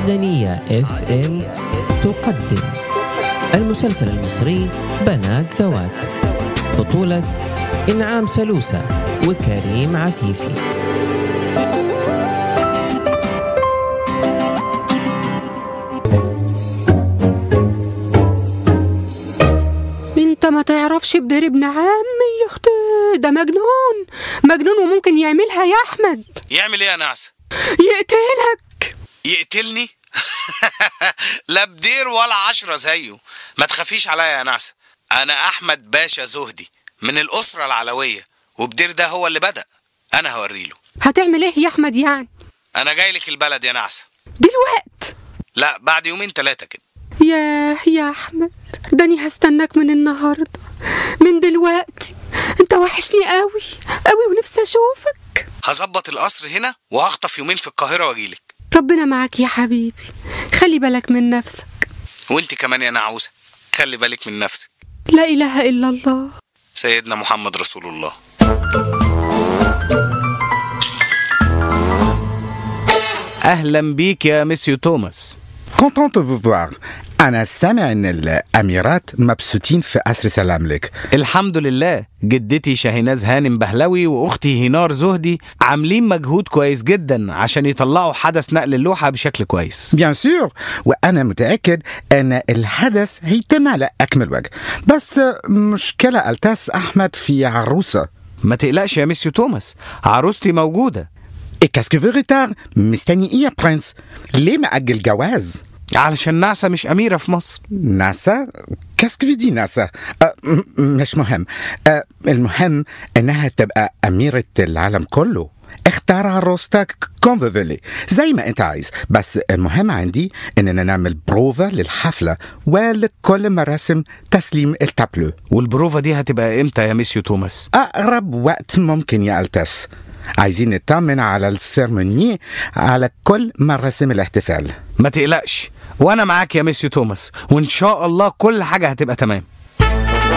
معدنية اف ام تقدم المسلسل المصري بنات ذوات بطولة إنعام سلوسة وكريم عفيفي انت ما تعرفش بدير ابن عمي يا اختي ده مجنون مجنون وممكن يعملها يا احمد يعمل ايه يا نعسة يقتلك يقتلني لا بدير ولا عشرة زيه ما تخافيش عليا يا نعسة انا احمد باشا زهدي من الاسرة العلوية وبدير ده هو اللي بدأ انا هوريله هتعمل ايه يا احمد يعني انا جاي لك البلد يا نعسة دلوقت لا بعد يومين ثلاثة كده ياه يا احمد داني هستناك من النهارده من دلوقتي انت وحشني قوي قوي ونفسي اشوفك هظبط القصر هنا وهخطف يومين في القاهرة واجيلك ربنا معاك يا حبيبي خلي بالك من نفسك وانت كمان يا نعوسة خلي بالك من نفسك لا اله الا الله سيدنا محمد رسول الله اهلا بيك يا مسيو توماس Content de vous voir. أنا سامع إن الأميرات مبسوطين في قصر سلام لك. الحمد لله جدتي شاهيناز هانم بهلوي واختي هينار زهدي عاملين مجهود كويس جدا عشان يطلعوا حدث نقل اللوحة بشكل كويس بيان سور وأنا متأكد أن الحدث هيتم على أكمل وجه. بس مشكلة ألتاس أحمد في عروسة. ما تقلقش يا مسيو توماس عروستي موجودة إيه كاسكو في ريتار؟ مستني إيه يا برنس؟ ليه مأجل جواز؟ علشان نعسة مش أميرة في مصر ناسا كاسكو في دي ناسا أه م- مش مهم أه المهم انها تبقى اميرة العالم كله اختار عروستك كونفيفيلي زي ما انت عايز بس المهم عندي اننا نعمل بروفا للحفلة ولكل مراسم تسليم التابلو والبروفة دي هتبقى إمتى يا مسيو توماس اقرب وقت ممكن يا التاس عايزين نطمن على السيرموني على كل مراسم الاحتفال ما تقلقش وأنا معاك يا مسيو توماس وإن شاء الله كل حاجة هتبقى تمام